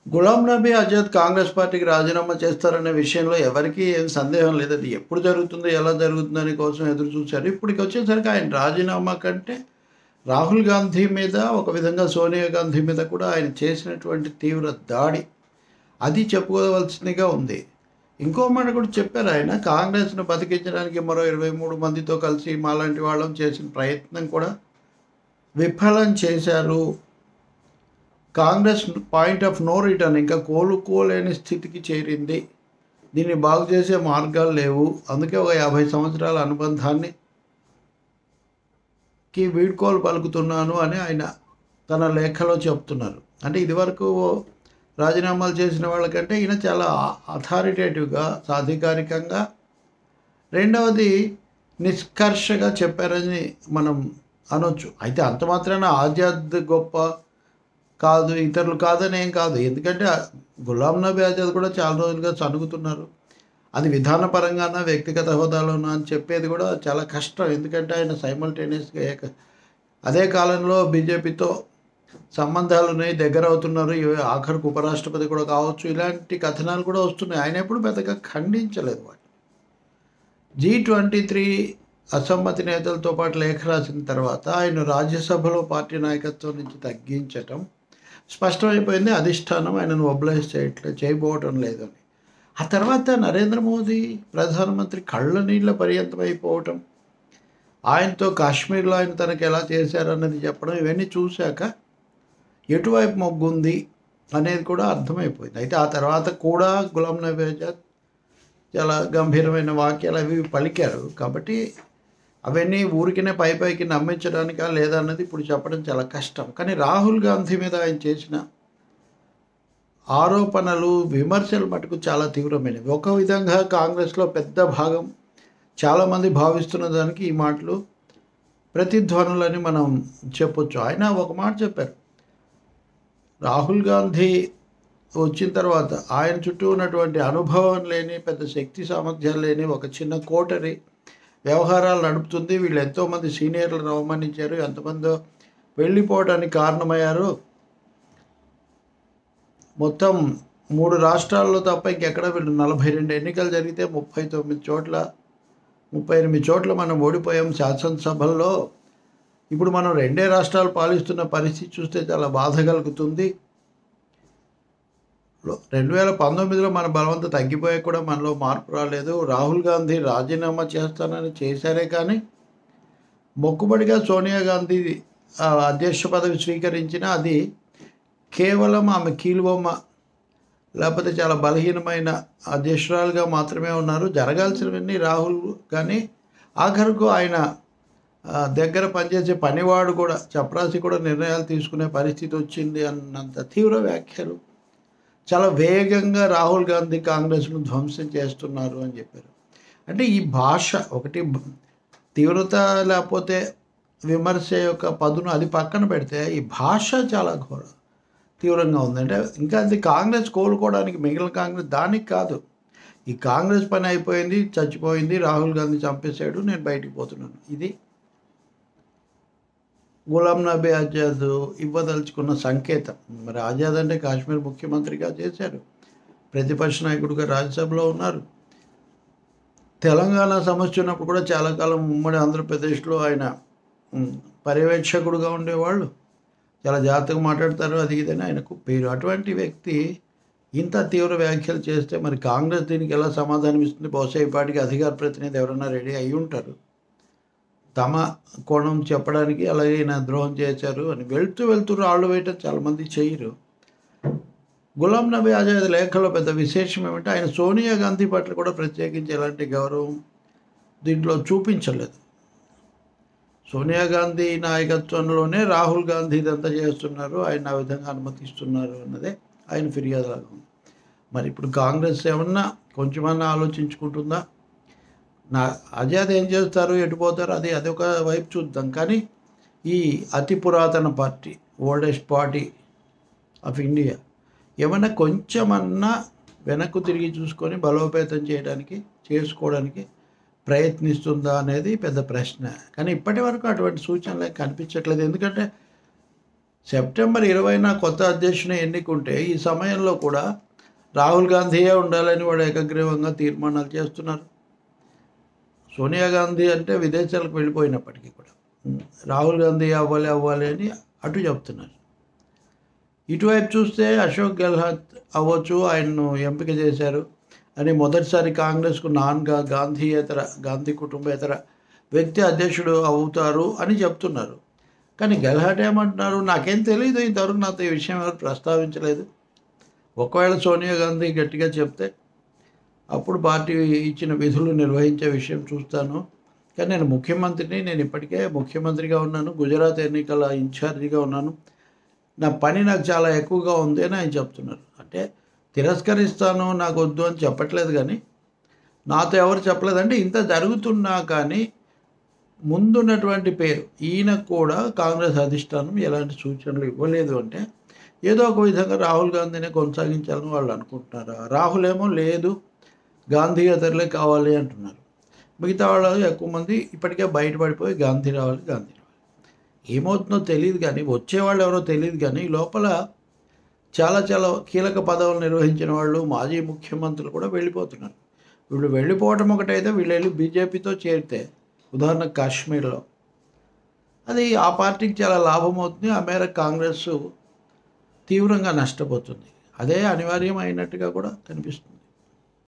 గులాం నబీ ఆజాద్ కాంగ్రెస్ పార్టీకి రాజీనామా చేస్తారనే విషయంలో ఎవరికీ ఏం సందేహం లేదు అది ఎప్పుడు జరుగుతుందో ఎలా జరుగుతుందని కోసం ఎదురు చూశారు ఇప్పటికి వచ్చేసరికి ఆయన రాజీనామా కంటే రాహుల్ గాంధీ మీద ఒక విధంగా సోనియా గాంధీ మీద కూడా ఆయన చేసినటువంటి తీవ్ర దాడి అది చెప్పుకోవాల్సిందిగా ఉంది ఇంకో మాట కూడా చెప్పారు ఆయన కాంగ్రెస్ను బతికించడానికి మరో ఇరవై మూడు మందితో కలిసి మాలాంటి వాళ్ళం చేసిన ప్రయత్నం కూడా విఫలం చేశారు Congress point of no return ఇంకా కోలుకోలేని స్థితికి చేరింది దీన్ని బాగు చేసే మార్గాలు లేవు అందుకే ఒక యాభై సంవత్సరాల అనుబంధాన్ని కి వీడ్కోలు పలుకుతున్నాను అని ఆయన తన లేఖలో చెప్తున్నారు అంటే ఇదివరకు రాజీనామాలు చేసిన వాళ్ళకంటే ఈయన చాలా అథారిటేటివ్గా సాధికారికంగా రెండవది నిష్కర్షగా చెప్పారని మనం అనొచ్చు అయితే అంత మాత్రాన ఆజాద్ గొప్ప కాదు ఇతరులు కాదని ఏం కాదు ఎందుకంటే గులాం నబీ ఆజాద్ కూడా చాలా రోజులుగా చనుగుతున్నారు అది విధానపరంగాన వ్యక్తిగత హోదాలోనా అని చెప్పేది కూడా చాలా కష్టం ఎందుకంటే ఆయన సైమల్టేనియస్గా ఏక అదే కాలంలో బీజేపీతో సంబంధాలు ఉన్నాయి దగ్గర అవుతున్నారు ఇవి ఆఖరికి ఉపరాష్ట్రపతి కూడా కావచ్చు ఇలాంటి కథనాలు కూడా వస్తున్నాయి ఆయన ఎప్పుడు పెద్దగా ఖండించలేదు వాటిని జీ ట్వంటీ త్రీ అసమ్మతి నేతలతో పాటు లేఖ రాసిన తర్వాత ఆయన రాజ్యసభలో పార్టీ నాయకత్వం నుంచి తగ్గించటం స్పష్టమైపోయింది అధిష్టానం ఆయనను ఒబ్లైజ్ చేయట్లేదు చేయబోవటం లేదని ఆ తర్వాత నరేంద్ర మోదీ ప్రధానమంత్రి కళ్ళ నీళ్ళ పర్యంతం అయిపోవటం ఆయనతో కాశ్మీర్లో ఆయన తనకు ఎలా చేశారన్నది చెప్పడం ఇవన్నీ చూశాక ఎటువైపు మొగ్గుంది అనేది కూడా అర్థమైపోయింది అయితే ఆ తర్వాత కూడా గులాం నబీ ఆజాద్ చాలా గంభీరమైన వాక్యాలు అవి పలికారు కాబట్టి అవన్నీ ఊరికినే పై పైకి నమ్మించడానికా లేదన్నది ఇప్పుడు చెప్పడం చాలా కష్టం కానీ రాహుల్ గాంధీ మీద ఆయన చేసిన ఆరోపణలు విమర్శలు మటుకు చాలా తీవ్రమైనవి ఒక విధంగా కాంగ్రెస్లో పెద్ద భాగం చాలామంది భావిస్తున్న దానికి ఈ మాటలు ప్రతిధ్వనులని మనం చెప్పొచ్చు ఆయన ఒక మాట చెప్పారు రాహుల్ గాంధీ వచ్చిన తర్వాత ఆయన చుట్టూ ఉన్నటువంటి అనుభవం లేని పెద్ద శక్తి సామర్థ్యాలు లేని ఒక చిన్న కోటరి వ్యవహారాలు నడుపుతుంది వీళ్ళు ఎంతోమంది సీనియర్లను అవమానించారు ఎంతమందో వెళ్ళిపోవడానికి కారణమయ్యారు మొత్తం మూడు రాష్ట్రాల్లో తప్ప ఇంకెక్కడ వీళ్ళు నలభై రెండు ఎన్నికలు జరిగితే ముప్పై తొమ్మిది చోట్ల ముప్పై ఎనిమిది చోట్ల మనం ఓడిపోయాం శాసనసభల్లో ఇప్పుడు మనం రెండే రాష్ట్రాలు పాలిస్తున్న పరిస్థితి చూస్తే చాలా బాధ కలుగుతుంది రెండు వేల పంతొమ్మిదిలో మన బలవంత తగ్గిపోయా కూడా మనలో మార్పు రాలేదు రాహుల్ గాంధీ రాజీనామా చేస్తానని చేశారే కానీ మొక్కుబడిగా సోనియా గాంధీ ఆ, అధ్యక్ష పదవి స్వీకరించిన అది కేవలం ఆమె కీలుబొమ్మ లేకపోతే చాలా బలహీనమైన అధ్యక్షురాలుగా మాత్రమే ఉన్నారు జరగాల్సినవన్నీ రాహుల్ కానీ ఆఖరుకు ఆయన ఆ, దగ్గర పనిచేసే పనివాడు కూడా చపరాసి కూడా నిర్ణయాలు తీసుకునే పరిస్థితి వచ్చింది అన్నంత తీవ్ర వ్యాఖ్యలు చాలా వేగంగా రాహుల్ గాంధీ కాంగ్రెస్ను ధ్వంసం చేస్తున్నారు అని చెప్పారు అంటే ఈ భాష ఒకటి బ- తీవ్రత లేకపోతే విమర్శ యొక్క పదును అది పక్కన పెడితే ఈ భాష చాలా ఘోర తీవ్రంగా ఉంది అంటే ఇంకా అది కాంగ్రెస్ కోలుకోవడానికి మిగిలిన కాంగ్రెస్ దానికి కాదు ఈ కాంగ్రెస్ పని అయిపోయింది చచ్చిపోయింది రాహుల్ గాంధీ చంపేశాడు నేను బయటికి పోతున్నాను ఇది గులాం నబీ ఆజాద్ ఇవ్వదలుచుకున్న సంకేతం మరి ఆజాద్ అంటే కాశ్మీర్ ముఖ్యమంత్రిగా చేశారు ప్రతిపక్ష నాయకుడిగా రాజ్యసభలో ఉన్నారు తెలంగాణ సమస్య ఉన్నప్పుడు కూడా చాలా కాలం ఉమ్మడి ఆంధ్రప్రదేశ్లో ఆయన ఉమ్, పర్యవేక్షకుడుగా ఉండేవాళ్ళు చాలా జాగ్రత్తగా మాట్లాడతారు అది ఇదని ఆయనకు పేరు అటువంటి వ్యక్తి ఇంత తీవ్ర వ్యాఖ్యలు చేస్తే మరి కాంగ్రెస్ దీనికి ఎలా సమాధానం ఇస్తుంది బహుశా ఈ పాటికి అధికార ప్రతినిధి ఎవరైనా రెడీ అయి ఉంటారు తమ కోణం చెప్పడానికి అలాగే ఈయన ద్రోహం చేశారు అని వెళ్తూ వెళ్తూ రాళ్ళు వేయటం చాలామంది చేయరు గులాం నబీ ఆజాద్ లేఖలో పెద్ద విశేషం ఏమంటే ఆయన సోనియా గాంధీ పట్ల కూడా ప్రత్యేకించి ఎలాంటి గౌరవం దీంట్లో చూపించలేదు సోనియా గాంధీ నాయకత్వంలోనే రాహుల్ గాంధీ ఇదంతా చేస్తున్నారు ఆయన ఆ విధంగా అనుమతిస్తున్నారు అన్నదే ఆయన ఫిర్యాదులాగా ఉంది మరి ఇప్పుడు కాంగ్రెస్ ఏమన్నా కొంచెమన్నా ఆలోచించుకుంటుందా నా ఆజాద్ ఏం చేస్తారు ఎటు పోతారు అది అదొక వైపు చూద్దాం కానీ ఈ అతి పురాతన party oldest party of India ఏమన్నా కొంచెమన్నా వెనక్కు తిరిగి చూసుకొని బలోపేతం చేయడానికి చేసుకోవడానికి ప్రయత్నిస్తుందా అనేది పెద్ద ప్రశ్న కానీ ఇప్పటి వరకు అటువంటి సూచనలు ఏం కనిపించట్లేదు ఎందుకంటే సెప్టెంబర్ ఇరవైన కొత్త అధ్యక్షుని ఎన్నికుంటే ఈ సమయంలో కూడా రాహుల్ గాంధీయే ఉండాలని వాడు ఏకగ్రీవంగా తీర్మానాలు చేస్తున్నారు సోనియా గాంధీ అంటే విదేశాలకు వెళ్ళిపోయినప్పటికీ కూడా ఉమ్, రాహుల్ గాంధీ అవ్వాలి అవ్వాలి అని అటు చెప్తున్నారు ఇటువైపు చూస్తే అశోక్ గెహ్లాట్ అవ్వచ్చు ఆయన్ను ఎంపిక చేశారు అని మొదటిసారి కాంగ్రెస్కు నాన్ గా గాంధీయేతర గాంధీ కుటుంబేతర వ్యక్తి అధ్యక్షుడు అవుతారు అని చెప్తున్నారు కానీ గెహ్లాట్ ఏమంటున్నారు నాకేం తెలియదు ఇంతవరకు నాతో ఈ విషయం ఎవరు ప్రస్తావించలేదు ఒకవేళ సోనియా గాంధీ గట్టిగా చెప్తే అప్పుడు పార్టీ ఇచ్చిన విధులు నిర్వహించే విషయం చూస్తాను కానీ నేను ముఖ్యమంత్రిని నేను ఇప్పటికే ముఖ్యమంత్రిగా ఉన్నాను గుజరాత్ ఎన్నికల ఇన్ఛార్జిగా ఉన్నాను నా పని నాకు చాలా ఎక్కువగా ఉంది అని ఆయన చెప్తున్నారు అంటే తిరస్కరిస్తాను నాకు వద్దు అని చెప్పట్లేదు కానీ నాతో ఎవరు చెప్పలేదంటే ఇంత జరుగుతున్నా కానీ ముందున్నటువంటి పేరు ఈయన కూడా కాంగ్రెస్ అధిష్టానం ఎలాంటి సూచనలు ఇవ్వలేదు అంటే ఏదో ఒక విధంగా రాహుల్ గాంధీనే కొనసాగించాలని వాళ్ళు అనుకుంటున్నారు రాహుల్ ఏమో లేదు గాంధీ అతరులే కావాలి అంటున్నారు మిగతా వాళ్ళు ఎక్కువ మంది ఇప్పటికే బయటపడిపోయి గాంధీ రావాలి గాంధీ రావాలి ఏమవుతుందో తెలియదు కానీ వచ్చేవాళ్ళు ఎవరో తెలియదు కానీ లోపల చాలా చాలా కీలక పదవులు నిర్వహించిన వాళ్ళు మాజీ ముఖ్యమంత్రులు కూడా వెళ్ళిపోతున్నారు వీళ్ళు వెళ్ళిపోవటం ఒకటైతే వీళ్ళు వెళ్ళి బీజేపీతో చేరితే ఉదాహరణకు కాశ్మీర్లో అది ఆ పార్టీకి చాలా లాభం అవుతుంది ఆ మేరకు కాంగ్రెస్ తీవ్రంగా నష్టపోతుంది అదే అనివార్యం అయినట్టుగా కూడా కనిపిస్తుంది